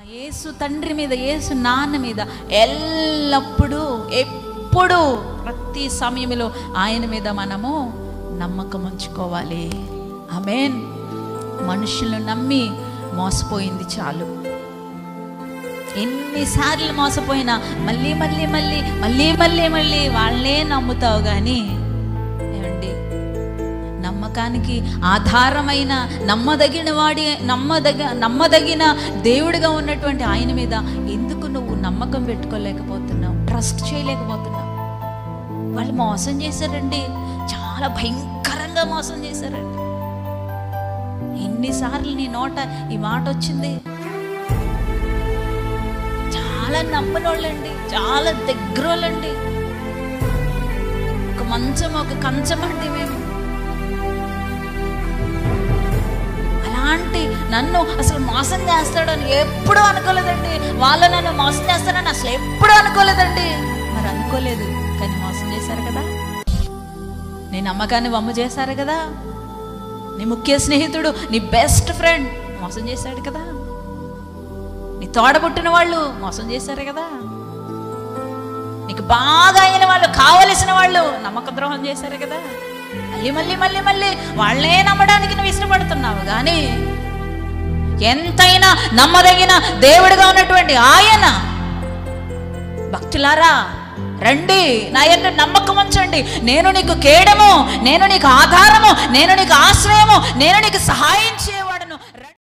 యేసు తండ్రి మీద యేసు నాన్న మీద ఎల్లప్పుడూ ఎప్పుడు ప్రతి సమయంలో ఆయన మీద మనము నమ్మకం ఉంచుకోవాలి ఆమెన్ మనుషులను నమ్మి మోసపోయింది చాలు ఎన్నిసార్లు మోసపోయినా మళ్ళీ మళ్ళీ మళ్ళీ మళ్ళీ మళ్ళీ మళ్ళీ వాళ్ళనే నమ్ముతావు కానీ ఏమండి నమ్మకానికి ఆధారమైన నమ్మదగిన వాడి నమ్మదగ నమ్మదగిన దేవుడిగా ఉన్నటువంటి ఆయన మీద ఎందుకు నువ్వు నమ్మకం పెట్టుకోలేకపోతున్నావు ట్రస్ట్ చేయలేకపోతున్నావు వాళ్ళు మోసం చేశారండి చాలా భయంకరంగా మోసం చేశారండి ఎన్నిసార్లు నీ నోట ఈ మాట వచ్చింది చాలా నమ్మనోళ్ళండి చాలా దగ్గరోళ్ళండి ఒక మంచం ఒక కంచం అండి మేము అలాంటి నన్ను అసలు మోసం చేస్తాడని ఎప్పుడు అనుకోలేదండి వాళ్ళు నన్ను మోసం చేస్తాడని అసలు ఎప్పుడు అనుకోలేదండి మరి అనుకోలేదు కానీ మోసం చేశారు కదా నీ నమ్మకాన్ని వమ్ము చేశారు కదా నీ ముఖ్య స్నేహితుడు నీ బెస్ట్ ఫ్రెండ్ మోసం చేశాడు కదా నీ తోడబుట్టిన వాళ్ళు మోసం చేశారు కదా నీకు బాగా అయిన వాళ్ళు కావలసిన వాళ్ళు నమ్మక ద్రోహం చేశారు కదా మళ్ళీ మళ్ళీ మళ్ళీ మళ్ళీ వాళ్ళే నమ్మడానికి నువ్వు ఇష్టపడుతున్నావు కానీ ఎంతైనా నమ్మదగిన దేవుడిగా ఉన్నటువంటి ఆయన భక్తులారా రండి నా ఎందు నమ్మకం ఉంచండి నేను నీకు కేడము నేను నీకు ఆధారము నేను నీకు ఆశ్రయము నేను నీకు సహాయం చేయవు